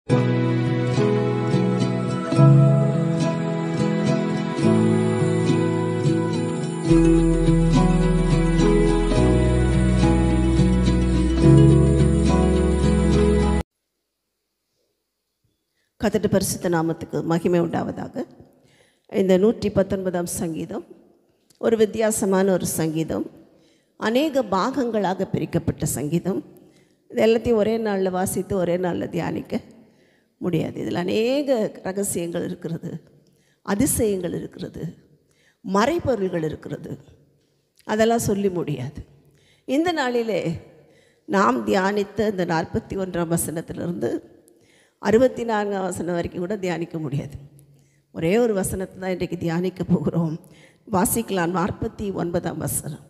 கத்தட்டு பரிசுத்த நாமத்துக்கு மகிமை உண்டாவதாக இந்த நூற்றி பத்தொன்பதாம் சங்கீதம் ஒரு வித்தியாசமான ஒரு சங்கீதம் அநேக பாகங்களாக பிரிக்கப்பட்ட சங்கீதம் இது எல்லாத்தையும் ஒரே நாளில் வாசித்து ஒரே நாளில் தியானிக்க முடியாது இதில் அநேக ரகசியங்கள் இருக்கிறது அதிசயங்கள் இருக்கிறது மறைபொருள்கள் இருக்கிறது அதெல்லாம் சொல்லி முடியாது இந்த நாளிலே நாம் தியானித்த இந்த நாற்பத்தி ஒன்றாம் வசனத்திலிருந்து அறுபத்தி நான்காம் வசனம் வரைக்கும் கூட தியானிக்க முடியாது ஒரே ஒரு வசனத்தை தான் இன்றைக்கு தியானிக்க போகிறோம் வாசிக்கலாம் நாற்பத்தி ஒன்பதாம் வசனம்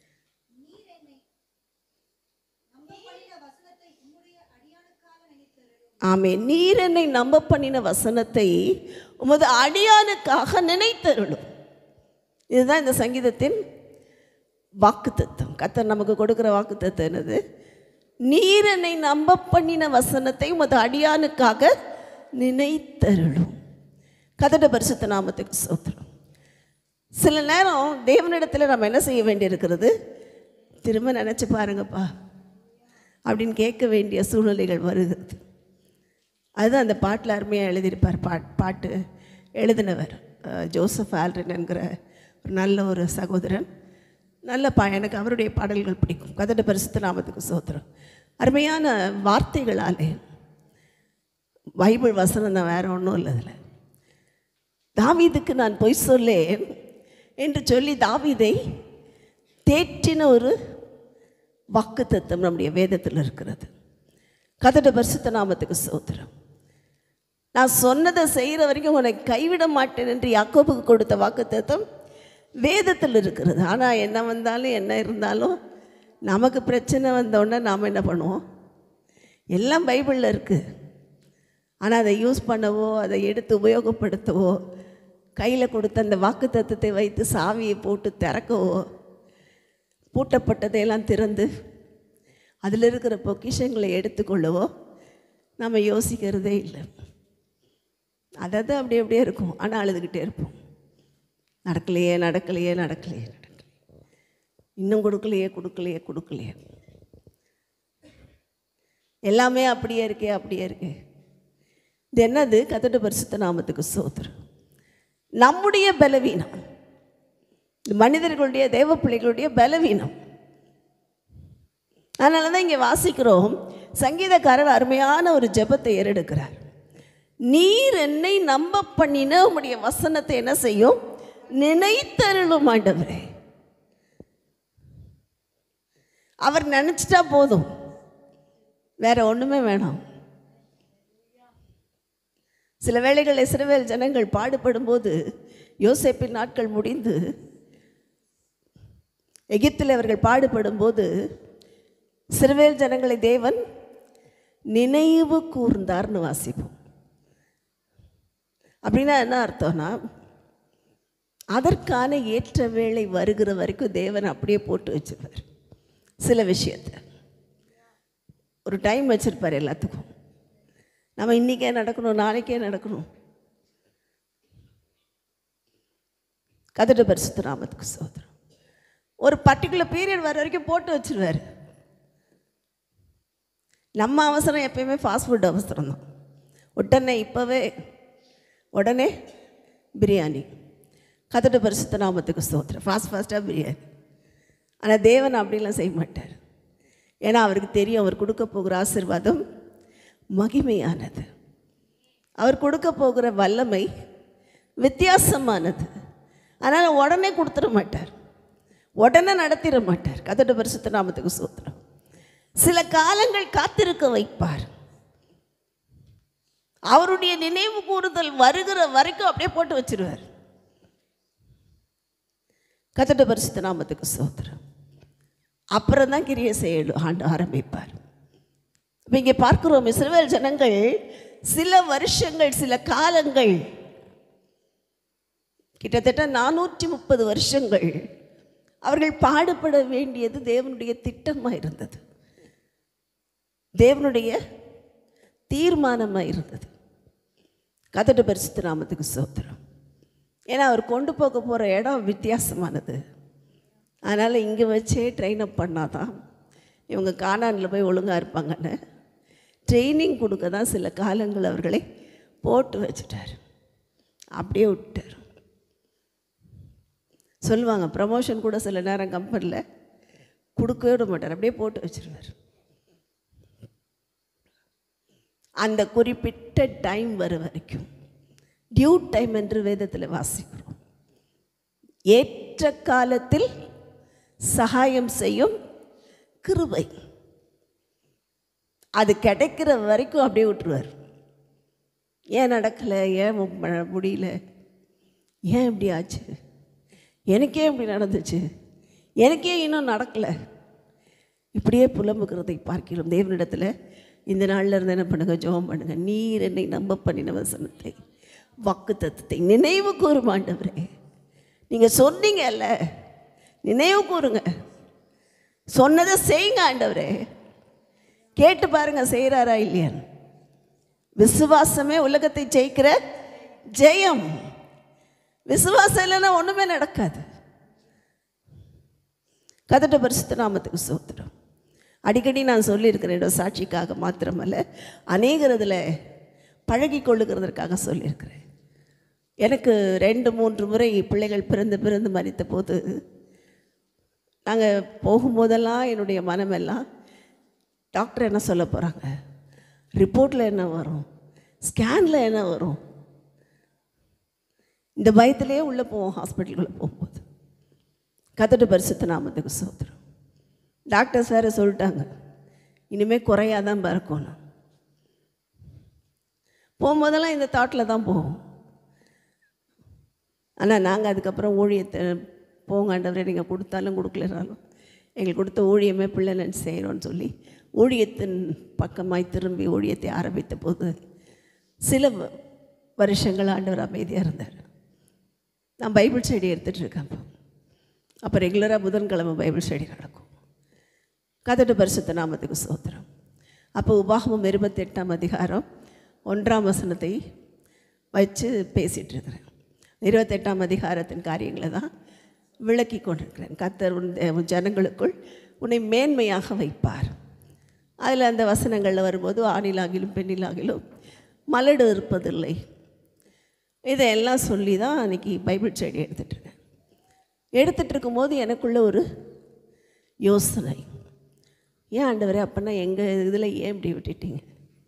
ஆமே நீர் என்னை நம்ப பண்ணின வசனத்தை உமது அடியானுக்காக நினைத்தருளும் இதுதான் இந்த சங்கீதத்தின் வாக்குத்தத்தம் கத்தர் நமக்கு கொடுக்குற வாக்குத்தத்தம் என்னது நீர் என்னை நம்ப பண்ணின வசனத்தை உமது அடியானுக்காக நினைத்தருளும் கதட பரிசுத்த நாமத்துக்கு சோத்திரம் சில நேரம் தேவனிடத்தில் நம்ம என்ன செய்ய வேண்டியிருக்கிறது திரும்ப நினச்சி பாருங்கப்பா அப்படின்னு கேட்க வேண்டிய சூழ்நிலைகள் வருகிறது அதுதான் அந்த பாட்டில் அருமையாக எழுதியிருப்பார் பாட் பாட்டு எழுதினவர் அஹ், ஜோசப் ஆல்ரின் என்கிற ஒரு நல்ல ஒரு சகோதரன் நல்ல பா எனக்கு அவருடைய பாடல்கள் பிடிக்கும் கதட பரிசுத்த நாமத்துக்கு சோத்திரம் அருமையான வார்த்தைகளாலே பைபிள் வசனம் தான் வேறு ஒன்றும் இல்லை அதில் தாவீதுக்கு நான் பொய் சொல்லேன் என்று சொல்லி தாவீதை தேற்றின ஒரு வாக்குத்தத்தம் நம்முடைய வேதத்தில் இருக்கிறது கதட பரிசுத்த நாமத்துக்கு சோத்திரம் நான் சொன்னதை செய்கிற வரைக்கும் உன்னை கைவிட மாட்டேன் என்று யாக்கோபுக்கு கொடுத்த வாக்குத்தத்தம் வேதத்தில் இருக்கிறது ஆனால் என்ன வந்தாலும் என்ன இருந்தாலும் நமக்கு பிரச்சனை வந்தோடனே நாம் என்ன பண்ணுவோம் எல்லாம் பைபிளில் இருக்குது ஆனால் அதை யூஸ் பண்ணவோ அதை எடுத்து உபயோகப்படுத்தவோ கையில் கொடுத்த அந்த வாக்குத்தத்தத்தை வைத்து சாவியை போட்டு திறக்கவோ பூட்டப்பட்டதையெல்லாம் திறந்து அதில் இருக்கிற பொக்கிஷங்களை எடுத்துக்கொள்ளவோ நம்ம யோசிக்கிறதே இல்லை அதாவது அப்படி அப்படியே இருக்கும் ஆனால் அழுதுகிட்டே இருப்போம் நடக்கலையே நடக்கலையே நடக்கலையே நடக்கலையே இன்னும் கொடுக்கலையே கொடுக்கலையே கொடுக்கலையே எல்லாமே அப்படியே இருக்கே அப்படியே இருக்கே இது என்னது கத்தட்ட பரிசுத்த நாமத்துக்கு சோத்திரம் நம்முடைய பலவீனம் இது மனிதர்களுடைய தேவ பிள்ளைகளுடைய பலவீனம் அதனால தான் இங்கே வாசிக்கிறோம் சங்கீதக்காரர் அருமையான ஒரு ஜெபத்தை ஏறெடுக்கிறார் நீர் என்னை நம்ப பண்ணின உம்முடைய வசனத்தை என்ன செய்யும் நினைத்தருளும் ஆண்டவரே அவர் நினச்சிட்டா போதும் வேற ஒன்றுமே வேணாம் சில வேளைகள் இஸ்ரவேல் ஜனங்கள் பாடுபடும் போது யோசேப்பின் நாட்கள் முடிந்து எகிப்தில் அவர்கள் பாடுபடும் போது சிறுவேல் ஜனங்களை தேவன் நினைவு கூர்ந்தார்னு வாசிப்போம் அப்படின்னா என்ன அர்த்தம்னா அதற்கான ஏற்ற வேளை வருகிற வரைக்கும் தேவன் அப்படியே போட்டு வச்சிருப்பார் சில விஷயத்தை ஒரு டைம் வச்சிருப்பார் எல்லாத்துக்கும் நம்ம இன்றைக்கே நடக்கணும் நாளைக்கே நடக்கணும் கதடு பரிசுத்த நாமத்துக்கு சோதரம் ஒரு பர்டிகுலர் பீரியட் வர வரைக்கும் போட்டு வச்சிருவார் நம்ம அவசரம் எப்பயுமே ஃபாஸ்ட் ஃபுட் அவசரம் தான் உடனே இப்போவே உடனே பிரியாணி கதடு பரிசுத்த நாமத்துக்கு ஸ்தோத்திரம் ஃபாஸ்ட் ஃபாஸ்ட்டாக பிரியாணி ஆனால் தேவன் அப்படிலாம் செய்ய மாட்டார் ஏன்னா அவருக்கு தெரியும் அவர் கொடுக்க போகிற ஆசிர்வாதம் மகிமையானது அவர் கொடுக்க போகிற வல்லமை வித்தியாசமானது அதனால் உடனே கொடுத்துட மாட்டார் உடனே நடத்திட மாட்டார் கதடு பரிசுத்த நாமத்துக்கு சூத்திரம் சில காலங்கள் காத்திருக்க வைப்பார் அவருடைய நினைவு கூறுதல் வருகிற வரைக்கும் அப்படியே போட்டு வச்சிருவார் கதட பரிசுத்த நாமத்துக்கு சோத்திரம் அப்புறம் தான் கிரியை செய்ய ஆண்டு ஆரம்பிப்பார் இப்போ இங்கே பார்க்கிறோம் இஸ்ரவேல் ஜனங்கள் சில வருஷங்கள் சில காலங்கள் கிட்டத்தட்ட நானூற்றி முப்பது வருஷங்கள் அவர்கள் பாடுபட வேண்டியது தேவனுடைய திட்டமாக இருந்தது தேவனுடைய தீர்மானமாக இருந்தது கதட்டு பரிசுத்த நாமத்துக்கு சோத்திரம் ஏன்னா அவர் கொண்டு போக போகிற இடம் வித்தியாசமானது அதனால் இங்கே வச்சே ட்ரெயின் அப் பண்ணாதான் இவங்க காணானில் போய் ஒழுங்காக இருப்பாங்கன்னு ட்ரைனிங் கொடுக்க தான் சில காலங்கள் அவர்களை போட்டு வச்சுட்டார் அப்படியே விட்டார் சொல்லுவாங்க ப்ரமோஷன் கூட சில நேரம் கம்பெனியில் கொடுக்கவே விட மாட்டார் அப்படியே போட்டு வச்சிருவார் அந்த குறிப்பிட்ட டைம் வர வரைக்கும் டியூ டைம் என்று வேதத்தில் வாசிக்கிறோம் ஏற்ற காலத்தில் சகாயம் செய்யும் கிருபை அது கிடைக்கிற வரைக்கும் அப்படியே விட்டுருவார் ஏன் நடக்கலை ஏன் மு- முடியல ஏன் இப்படி ஆச்சு எனக்கே இப்படி நடந்துச்சு எனக்கே இன்னும் நடக்கலை இப்படியே புலம்புகிறதை பார்க்கிறோம் தேவனிடத்தில் இந்த நாள்ல இருந்து என்ன பண்ணுங்க ஜெபம் பண்ணுங்க நீர் என்னை நம்ப பண்ணின வசனத்தை வாக்கு தத்துவத்தை நினைவு கூறும் ஆண்டவரே நீங்கள் சொன்னீங்கல்ல நினைவு கூறுங்க சொன்னதை செய்யுங்க ஆண்டவரே கேட்டு பாருங்க செய்கிறாரா இல்லையான்னு விசுவாசமே உலகத்தை ஜெயிக்கிற ஜெயம் விசுவாசம் இல்லைன்னா ஒன்றுமே நடக்காது கதட்ட பரிசுத்த நாமத்துக்கு சோத்திரம் அடிக்கடி நான் சொல்லியிருக்கிறேன் என்னோட சாட்சிக்காக மாத்திரமல்ல அநேகரதில் பழகி கொள்ளுகிறதற்காக சொல்லியிருக்கிறேன் எனக்கு ரெண்டு மூன்று முறை பிள்ளைகள் பிறந்து பிறந்து மறித்த போது நாங்கள் போகும்போதெல்லாம் என்னுடைய மனமெல்லாம் டாக்டர் என்ன சொல்ல போகிறாங்க ரிப்போர்ட்டில் என்ன வரும் ஸ்கேனில் என்ன வரும் இந்த பயத்திலே உள்ளே போவோம் ஹாஸ்பிட்டலுக்குள்ளே போகும்போது கதட்டு பரிசுத்த நாமத்துக்கு சோத்திரம் டாக்டர்ஸ் வேறு சொல்லிட்டாங்க இனிமேல் குறையாதான் பிறக்கணும் போகும்போதெல்லாம் இந்த தாட்டில் தான் போவோம் ஆனால் நாங்கள் அதுக்கப்புறம் ஊழியத்தை போங்காண்டவரை நீங்கள் கொடுத்தாலும் கொடுக்கலனாலும் எங்களுக்கு கொடுத்த ஊழியமே பிள்ளை நினச்சி செய்கிறோன்னு சொல்லி ஊழியத்தின் பக்கமாய் திரும்பி ஊழியத்தை ஆரம்பித்த போது சில வ- வருஷங்கள் ஆண்டவர் அமைதியாக இருந்தார் நான் பைபிள் ஸ்டடி எடுத்துகிட்டு இருக்கேன் அப்போ அப்போ ரெகுலராக புதன்கிழமை பைபிள் ஸ்டடி நடக்கும் கதட்டு பரிசுத்த நாமத்துக்கு சோத்திரம் அப்போ உபாகமம் இருபத்தெட்டாம் அதிகாரம் ஒன்றாம் வசனத்தை வச்சு பேசிகிட்டு இருக்கிறேன் இருபத்தெட்டாம் அதிகாரத்தின் காரியங்களை தான் விளக்கி கொண்டிருக்கிறேன் கத்தர் உன் தே- உன் ஜனங்களுக்குள் உன்னை மேன்மையாக வைப்பார் அதில் அந்த வசனங்களில் வரும்போது ஆணிலாகிலும் பெண்ணிலாகிலும் மலடு இருப்பதில்லை இதையெல்லாம் சொல்லி தான் அன்றைக்கி பைபிள் ஸ்டடி எடுத்துகிட்டு இருக்கேன் எடுத்துகிட்டு இருக்கும்போது எனக்குள்ள ஒரு யோசனை ஏன் ஆண்டவரே அப்போனா எங்கள் இதில் ஏன் இப்படி விட்டுட்டீங்க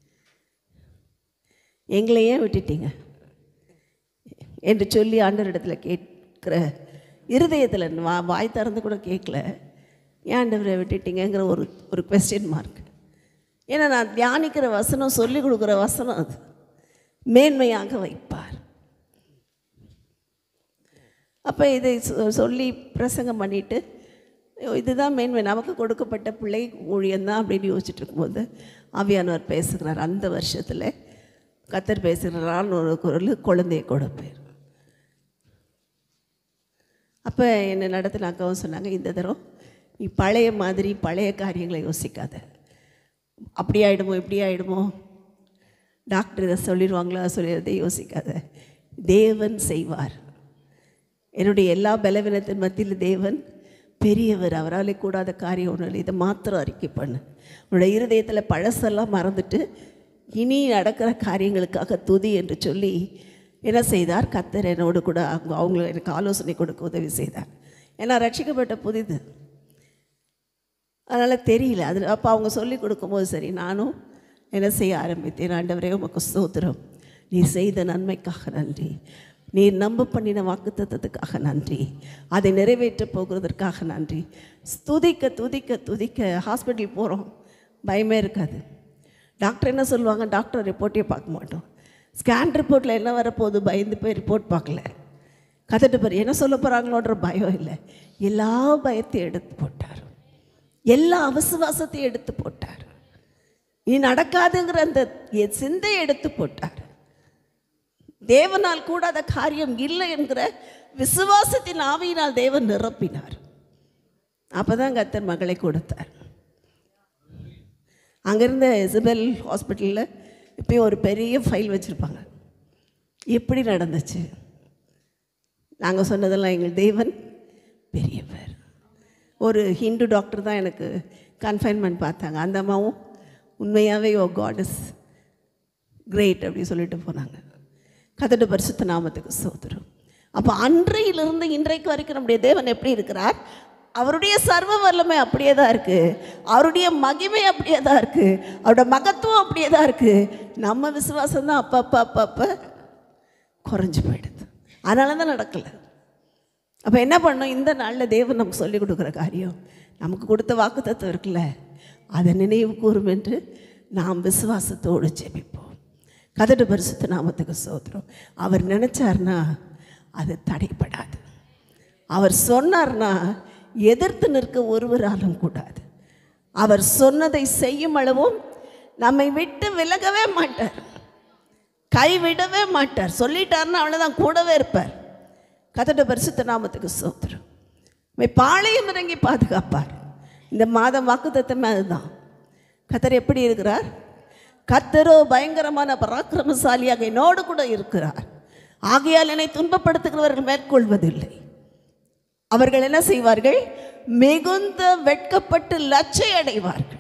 எங்களை ஏன் விட்டுட்டீங்க என்று சொல்லி ஆண்டவரிடத்தில் கேட்கிற இருதயத்தில் வா வாய் திறந்து கூட கேட்கல ஏன் ஆண்டவரை விட்டுட்டீங்கங்கிற ஒரு ஒரு கொஸ்டின் மார்க் ஏன்னா நான் தியானிக்கிற வசனம் சொல்லி கொடுக்குற வசனம் அது மேன்மையாக வைப்பார் அப்போ இதை சொ- சொல்லி பிரசங்கம் பண்ணிட்டு ஐயோ, இதுதான் மேன்மை நமக்கு கொடுக்கப்பட்ட பிள்ளை ஊழியம்தான் அப்படின்னு யோசிச்சுட்டு இருக்கும்போது ஆவியானவர் பேசுகிறார் அந்த வருஷத்தில் கத்தர் பேசுகிறாரான்னு ஒரு குரல் குழந்தைய கொடுப்பேன் அப்போ என்னை நடத்தின அக்காவும் சொன்னாங்க இந்த தரம் நீ பழைய மாதிரி பழைய காரியங்களை யோசிக்காத அப்படி ஆயிடுமோ இப்படி ஆயிடுமோ டாக்டர் இதை சொல்லிடுவாங்களா சொல்லிடுறதை யோசிக்காத தேவன் செய்வார் என்னுடைய எல்லா பலவீனத்தின் மத்தியில் தேவன் பெரியவர் அவராலே கூடாத காரியம் ஒன்றும் இல்லை இதை மாத்திரம் அறிக்கை பண்ணு உன்னோட இருதயத்தில் பழசெல்லாம் மறந்துட்டு இனி நடக்கிற காரியங்களுக்காக துதி என்று சொல்லி என்ன செய்தார் கத்தர் என்னோடு கூட அவங்க அவங்க எனக்கு ஆலோசனை கொடுக்க உதவி செய்தார் ஏன்னா ரட்சிக்கப்பட்ட புதிது அதனால் தெரியல அது அப்போ அவங்க சொல்லி கொடுக்கும்போது சரி நானும் என்ன செய்ய ஆரம்பித்தேன் ஆண்டவரே உமக்கு ஸ்தோத்திரம் நீ செய்த நன்மைக்காக நன்றி நீ நம்ப பண்ணின வாக்குத்தத்தத்துக்காக நன்றி அதை நிறைவேற்றப் போகிறதற்காக நன்றி துதிக்க துதிக்க துதிக்க ஹாஸ்பிட்டல் போகிறோம் பயமே இருக்காது டாக்டர் என்ன சொல்லுவாங்க டாக்டர் ரிப்போர்ட்டே பார்க்க மாட்டோம் ஸ்கேன் ரிப்போர்ட்டில் என்ன வரப்போகுது பயந்து போய் ரிப்போர்ட் பார்க்கல கதட்டு பாரு என்ன சொல்ல போகிறாங்களோன்ற பயம் இல்லை எல்லா பயத்தையும் எடுத்து போட்டார் எல்லா அவசுவாசத்தையும் எடுத்து போட்டார் இனி நடக்காதுங்கிற அந்த எ- சிந்தையை எடுத்து போட்டார் தேவனால் கூடாத காரியம் இல்லை என்கிற விசுவாசத்தின் ஆவியினால் தேவன் நிரப்பினார் அப்பதான் கத்தர் மகளை கொடுத்தார் அங்கிருந்த இசபெல் ஹாஸ்பிட்டலில் இப்பயும் ஒரு பெரிய ஃபைல் வச்சுருப்பாங்க எப்படி நடந்துச்சு நாங்கள் சொன்னதெல்லாம் எங்கள் தேவன் பெரியவர் ஒரு ஹிந்து டாக்டர் தான் எனக்கு கன்ஃபைன்மெண்ட் பார்த்தாங்க அந்த அம்மாவும் உண்மையாகவே ஓ காட் இஸ் கிரேட் அப்படி சொல்லிட்டு போனாங்க கதடு பரிசுத்த நாமத்துக்கு சோதரம் அப்போ அன்றையிலிருந்து இன்றைக்கு வரைக்கும் நம்முடைய தேவன் எப்படி இருக்கிறார் அவருடைய சர்வ வல்லமை அப்படியே தான் இருக்குது அவருடைய மகிமை அப்படியே தான் இருக்குது அவருடைய மகத்துவம் அப்படியே தான் இருக்குது நம்ம விசுவாசம் தான் அப்பப்போ அப்பப்போ குறைஞ்சு போயிடுது அதனால தான் நடக்கலை அப்போ என்ன பண்ணோம் இந்த நாளில் தேவன் நமக்கு சொல்லிக் கொடுக்குற காரியம் நமக்கு கொடுத்த வாக்குத்தத்தம் இருக்குல்ல அதை நினைவு கூறும் என்று நாம் விசுவாசத்தோடு ஜெபிப்போம் கதடு பரிசுத்த நாமத்துக்கு சோதரம் அவர் நினச்சார்னா அது தடைப்படாது அவர் சொன்னார்னா எதிர்த்து நிற்க ஒருவராலும் கூடாது அவர் சொன்னதை செய்யும் அளவும் நம்மை விட்டு விலகவே மாட்டார் கைவிடவே மாட்டார் சொல்லிட்டார்னா அவ்வளோதான் கூடவே இருப்பார் கதட பரிசுத்த நாமத்துக்கு சோத்திரம் உம்மை பாளையம் இறங்கி பாதுகாப்பார் இந்த மாதம் வாக்குத்தத்தமே அதுதான் கத்தர் எப்படி இருக்கிறார் கத்தரோ பயங்கரமான பராக்கிரமசாலியாக என்னோடு கூட இருக்கிறார் ஆகையால் என்னை துன்பப்படுத்துகிறவர்கள் மேற்கொள்வதில்லை அவர்கள் என்ன செய்வார்கள் மிகுந்த வெட்கப்பட்டு லச்சை அடைவார்கள்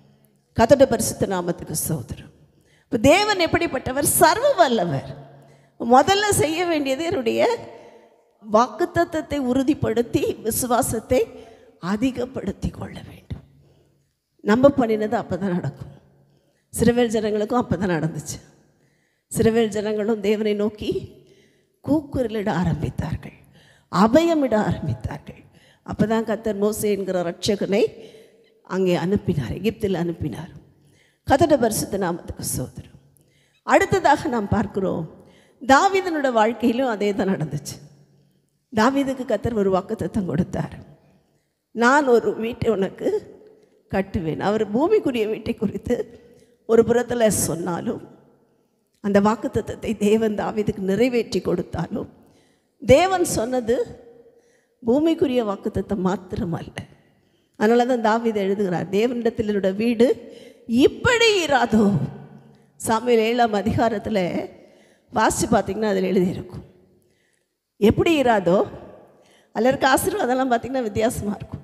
கதட பரிசுத்த நாமத்துக்கு சோதரம் இப்போ தேவன் எப்படிப்பட்டவர் சர்வ வல்லவர் முதல்ல செய்ய வேண்டியது என்னுடைய வாக்குத்தத்தத்தை உறுதிப்படுத்தி விசுவாசத்தை அதிகப்படுத்தி கொள்ள வேண்டும் நம்ம பண்ணினது அப்போ தான் நடக்கும் சிறுவேல் ஜனங்களுக்கும் அப்போ தான் நடந்துச்சு சிறுவேல் ஜனங்களும் தேவனை நோக்கி கூக்குரலிட ஆரம்பித்தார்கள் அபயமிட ஆரம்பித்தார்கள் அப்போ தான் கத்தர் மோசே என்கிற ரட்சகனை அங்கே அனுப்பினார் எகிப்தில் அனுப்பினார் கதட பரிசுத்த நாமத்துக்கு சோதரம் அடுத்ததாக நாம் பார்க்கிறோம் தாவீதனோட வாழ்க்கையிலும் அதே தான் நடந்துச்சு தாவீதுக்கு கத்தர் ஒரு வாக்குத்தத்தம் கொடுத்தார் நான் ஒரு வீட்டை உனக்கு கட்டுவேன் அவர் பூமிக்குரிய வீட்டை குறித்து ஒரு புறத்தில் சொன்னாலும் அந்த வாக்குத்தத்தத்தை தேவன் தாவீதுக்கு நிறைவேற்றி கொடுத்தாலும் தேவன் சொன்னது பூமிக்குரிய வாக்குத்தத்தம் மாத்திரமல்ல அதனால தான் தாவீது எழுதுகிறார் தேவனிடத்தில் என்னோட வீடு இப்படி இராதோ சாமியில் ஏழாம் அதிகாரத்தில் வாசித்து பார்த்தீங்கன்னா அதில் எழுதியிருக்கும் எப்படி இராதோ அதில் இருக்க ஆசீர்வாதம்லாம் பார்த்திங்கன்னா வித்தியாசமாக இருக்கும்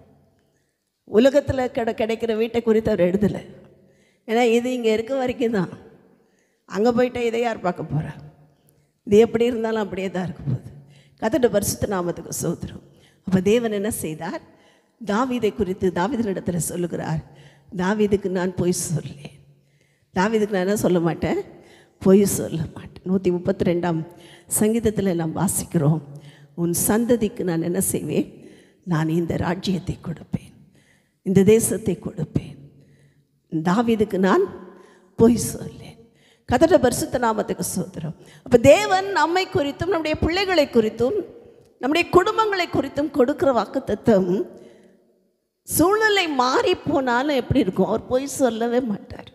உலகத்தில் கிட கிடைக்கிற வீட்டை குறித்து அவர் எழுதலை ஏன்னா இது இங்கே இருக்க வரைக்கும் தான் அங்கே போயிட்டா இதை யார் பார்க்க போகிறா இது எப்படி இருந்தாலும் அப்படியே தான் இருக்க போகுது கத்தட்ட பரிசுத்த நாமத்துக்கு சோதரம் அப்போ தேவன் என்ன செய்தார் தாவீதை குறித்து தாவீதனிடத்தில் சொல்லுகிறார் தாவீதுக்கு நான் பொய் சொல்லேன் தாவீதுக்கு நான் என்ன சொல்ல மாட்டேன் பொய் சொல்ல மாட்டேன் நூற்றி முப்பத்தி ரெண்டாம் சங்கீதத்தில் நாம் வாசிக்கிறோம் உன் சந்ததிக்கு நான் என்ன செய்வேன் நான் இந்த ராஜ்யத்தை கொடுப்பேன் இந்த தேசத்தை கொடுப்பேன் தாவீதுக்கு நான் பொய் சொல்லேன் கதட பரிசுத்த நாமத்துக்கு சோதரம் அப்போ தேவன் நம்மை குறித்தும் நம்முடைய பிள்ளைகளை குறித்தும் நம்முடைய குடும்பங்களை குறித்தும் கொடுக்குற வாக்குத்தத்தம் சூழ்நிலை மாறி போனாலும் எப்படி இருக்கும் அவர் பொய் சொல்லவே மாட்டார்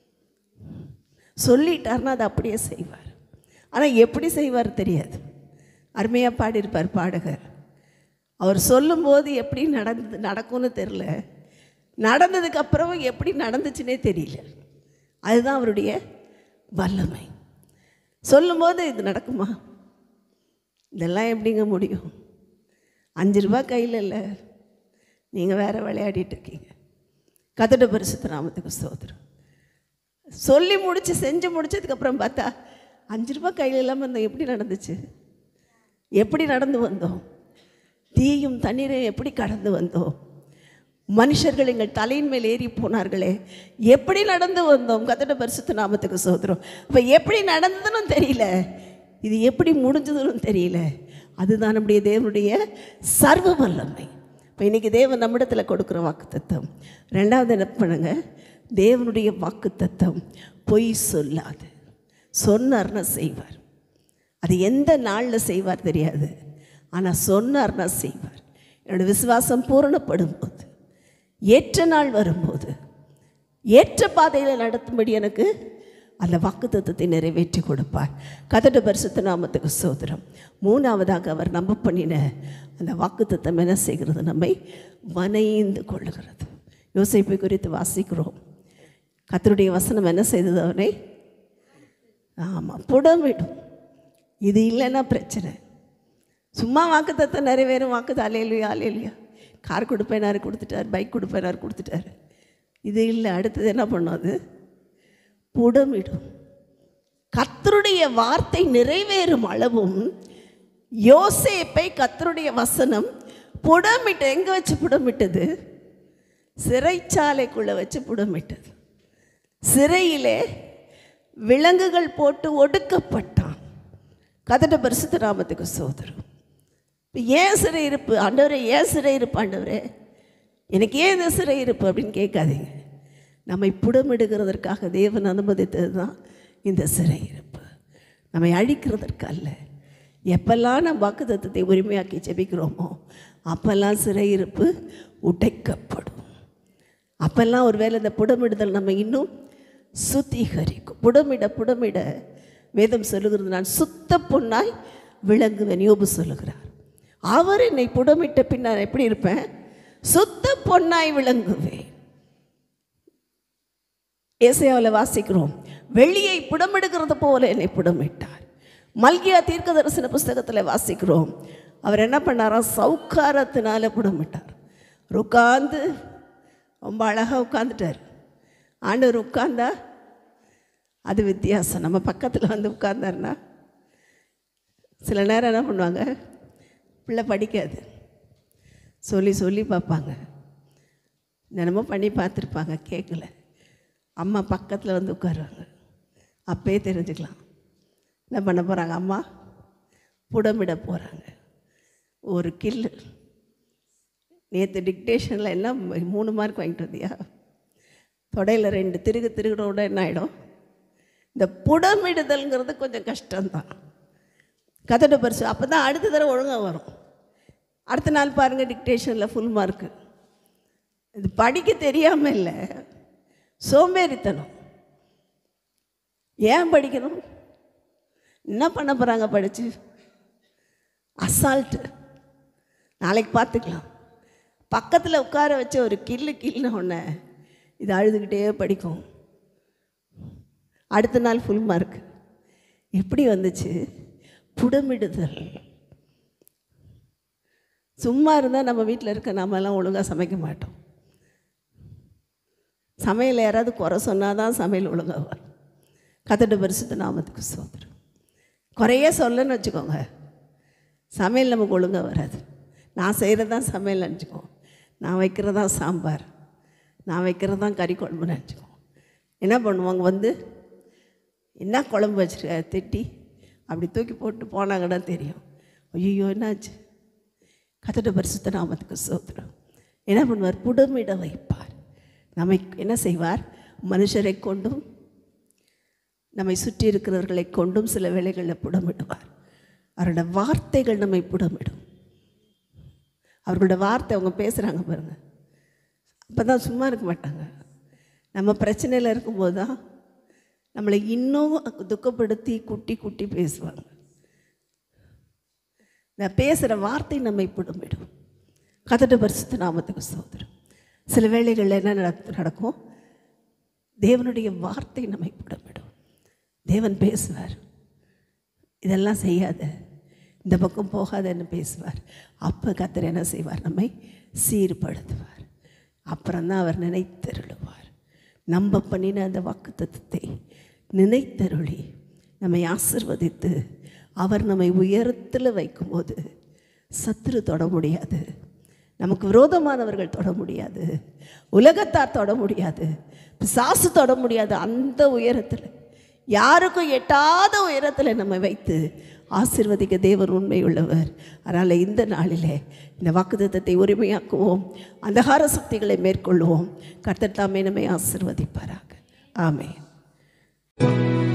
சொல்லிட்டார்னா அதை அப்படியே செய்வார் ஆனால் எப்படி செய்வார் தெரியாது அருமையாக பாடியிருப்பார் பாடகர் அவர் சொல்லும்போது எப்படி நடந்து நடக்கும்னு தெரில நடந்ததுக்கு அப்புறம் எப்படி நடந்துச்சுன்னே தெரியல அதுதான் அவருடைய வல்லமை சொல்லும்போது இது நடக்குமா இதெல்லாம் எப்படிங்க முடியும் அஞ்சு ரூபா கையில் இல்லை நீங்கள் வேற விளையாடிட்டு இருக்கீங்க கதட பரிசுத்த நாமத்துக்கு சோதரம் சொல்லி முடிச்சு செஞ்சு முடிச்சதுக்கப்புறம் பார்த்தா அஞ்சு ரூபா கையில் இல்லாமல் இருந்தோம் எப்படி நடந்துச்சு எப்படி நடந்து வந்தோம் தீயும் தண்ணீரையும் எப்படி கடந்து வந்தோம் மனுஷர்கள் எங்கள் தலையின் மேல் ஏறி போனார்களே எப்படி நடந்து வந்தோம் கத்தட பரிசுத்த நாமத்துக்கு சோதரம் இப்போ எப்படி நடந்ததுன்னு தெரியல இது எப்படி முடிஞ்சதுன்னு தெரியல அதுதான் நம்முடைய தேவனுடைய சர்வ வல்லமை இப்போ இன்றைக்கி தேவன் நம்மிடத்தில் கொடுக்குற வாக்குத்தத்தம் ரெண்டாவது என்ன பண்ணுங்க தேவனுடைய வாக்குத்தத்தம் பொய் சொல்லாது சொன்னார்னா செய்வார் அது எந்த நாளில் செய்வார் தெரியாது ஆனால் சொன்னார்னா செய்வார் என்னோட விசுவாசம் பூரணப்படும் போது ஏற்ற நாள் வரும்போது ஏற்ற பாதையில் நடத்தும்படி எனக்கு அந்த வாக்குத்தத்தத்தை நிறைவேற்றி கொடுப்பார் கதட பரிசுத்த நாமத்துக்கு சோதரம் மூணாவதாக அவர் நம்ப பண்ணின அந்த வாக்குத்தத்தம் என்ன செய்கிறது நம்மை வனைந்து கொள்ளுகிறது யோசிப்பை குறித்து வாசிக்கிறோம் கத்தருடைய வசனம் என்ன செய்தது அவனை ஆமாம் புடமிடும் இது இல்லைன்னா பிரச்சனை சும்மா வாக்குத்தத்தை நிறைவேறும் வாக்கு அலையிலையா அலையிலையா கார் கொடுப்பேனாரு கொடுத்துட்டார் பைக் கொடுப்பேனாரு கொடுத்துட்டாரு இது இல்லை அடுத்தது என்ன பண்ணும் அது புடமிடும் கர்த்தருடைய வார்த்தை நிறைவேறும் அளவும் யோசேப்பை கர்த்தருடைய வசனம் புடமிட்டு எங்கே வச்சு புடமிட்டது சிறைச்சாலைக்குள்ளே வச்சு புடமிட்டது சிறையிலே விலங்குகள் போட்டு ஒடுக்கப்பட்டான் கதட்ட பரிசுத்த நாமத்துக்கு சோதரம் இப்போ ஏன் சிறை இருப்பு ஆண்டவரே ஏன் சிறை இருப்பு ஆண்டவரே எனக்கு ஏன் இந்த சிறை இருப்பு அப்படின்னு கேட்காதீங்க நம்மை புடமிடுகிறதற்காக தேவன் அனுமதித்தது தான் இந்த சிறை இருப்பு நம்மை அழிக்கிறதற்கு அல்ல எப்பெல்லாம் நம்ம வாக்குத்தத்தத்தை உரிமையாக்கி ஜெபிக்கிறோமோ அப்பெல்லாம் சிறை இருப்பு உடைக்கப்படும் அப்பெல்லாம் ஒருவேளை இந்த புடமிடுதல் நம்ம இன்னும் சுத்திகரிக்கும் புடமிட புடமிட வேதம் சொல்லுகிறது நான் சுத்த பொன்னாய் விளங்குவேன் யோபு சொல்லுகிறார் அவர் என்னை புடமிட்ட பின்னால் எப்படி இருப்பேன் சுத்த பொன்னாய் விளங்குவேன் ஏசையாவில் வாசிக்கிறோம் வெளியை புடமிடுகிறது போல என்னை புடமிட்டார் மல்கியா தீர்க்க தரிசன புஸ்தகத்தில் வாசிக்கிறோம் அவர் என்ன பண்ணாராம் சவுக்காரத்தினால புடமிட்டார் உட்காந்து ரொம்ப அழகாக உட்காந்துட்டார் ஆண்டவர் உட்கார்ந்தா அது வித்தியாசம் நம்ம பக்கத்தில் வந்து உட்கார்ந்தாருன்னா சில நேரம் என்ன பண்ணுவாங்க பிள்ளை படிக்காது சொல்லி சொல்லி பார்ப்பாங்க தினமும் பண்ணி பார்த்துருப்பாங்க கேட்கல அம்மா பக்கத்தில் வந்து உட்காருவாங்க அப்பயே தெரிஞ்சுக்கலாம் என்ன பண்ண போகிறாங்க அம்மா புடமிட போகிறாங்க ஒரு கில்லு நேற்று டிக்டேஷனில் என்ன மூணு மார்க் வாங்கிட்டு வந்தியா தொடையில் ரெண்டு திருகு திருகுறோட என்ன ஆகிடும் இந்த புடமிடுதல்ங்கிறது கொஞ்சம் கஷ்டம்தான் கதட பரிசு அப்போ தான் அடுத்த தடவை ஒழுங்காக வரும் அடுத்த நாள் பாருங்கள் டிக்டேஷனில் ஃபுல் மார்க்கு இது படிக்க தெரியாமல் இல்லை சோம்பேறித்தனம் ஏன் படிக்கணும் என்ன பண்ண போகிறாங்க படித்து அசால்ட்டு நாளைக்கு பார்த்துக்கலாம் பக்கத்தில் உட்கார வச்ச ஒரு கில்லு கில்லுன உடனே இது அழுதுகிட்டே படிக்கும் அடுத்த நாள் ஃபுல் மார்க் எப்படி வந்துச்சு புடமிடுதல் சும்மா இருந்தால் நம்ம வீட்டில் இருக்க நாமெல்லாம் ஒழுங்காக சமைக்க மாட்டோம் சமையல் யாராவது குறை சொன்னால் தான் சமையல் ஒழுங்காக வரும் கதட்டு பரிசுத்த நாமத்துக்கு சோதரம் குறையே சொல்லன்னு வச்சுக்கோங்க சமையல் நமக்கு ஒழுங்காக வராது நான் செய்கிறது தான் சமையல் நினச்சிக்கோ நான் வைக்கிறது தான் சாம்பார் நான் வைக்கிறது தான் கறி குழம்பு நினச்சிக்கோ என்ன பண்ணுவாங்க வந்து என்ன குழம்பு வச்சுருக்க திட்டி அப்படி தூக்கி போட்டு போனாங்கன்னா தெரியும் ஐயோ என்னாச்சு கத்தட்ட பரிசுத்த நாமத்துக்கு சோத்திரம் என்ன பண்ணுவார் புடமிட வைப்பார் நம்மை என்ன செய்வார் மனுஷரை கொண்டும் நம்மை சுற்றி இருக்கிறவர்களை கொண்டும் சில வேளைகளில் புடமிடுவார் அவரோட வார்த்தைகள் நம்மை புடமிடும் அவர்களோட வார்த்தை அவங்க பேசுகிறாங்க பாருங்கள் அப்போ தான் சும்மா இருக்க மாட்டாங்க நம்ம பிரச்சனையில் இருக்கும்போது தான் நம்மளை இன்னும் துக்கப்படுத்தி குட்டி குட்டி பேசுவாங்க நான் பேசுகிற வார்த்தை நம்மை புடமிடும் கதட்ட பரிசுத்த நாமத்துக்கு சோதரம் சில வேளைகளில் என்ன நடக் நடக்கும் தேவனுடைய வார்த்தை நம்மை புடமிடும் தேவன் பேசுவார் இதெல்லாம் செய்யாத இந்த பக்கம் போகாதன்னு பேசுவார் அப்போ கத்தர் என்ன செய்வார் நம்மை சீர்படுத்துவார் அப்புறம்தான் அவர் நினைத்தருளுவார் நம்ப பண்ணின அந்த வாக்குத்தத்தத்தை நினைத்தருளி நம்மை ஆசிர்வதித்து அவர் நம்மை உயரத்தில் வைக்கும்போது சத்துரு தொட முடியாது நமக்கு விரோதமானவர்கள் தொட முடியாது உலகத்தார் தொட முடியாது பிசாசு தொட முடியாது அந்த உயரத்தில் யாருக்கும் எட்டாத உயரத்தில் நம்ம வைத்து ஆசிர்வதிக்க தேவன் உண்மை உள்ளவர் அதனால் இந்த நாளிலே இந்த வாக்குத்தத்தை உரிமையாக்குவோம் அந்தகார சக்திகளை மேற்கொள்வோம் கர்த்தர் தாமே நம்மை ஆசிர்வதிப்பாராக ஆமென்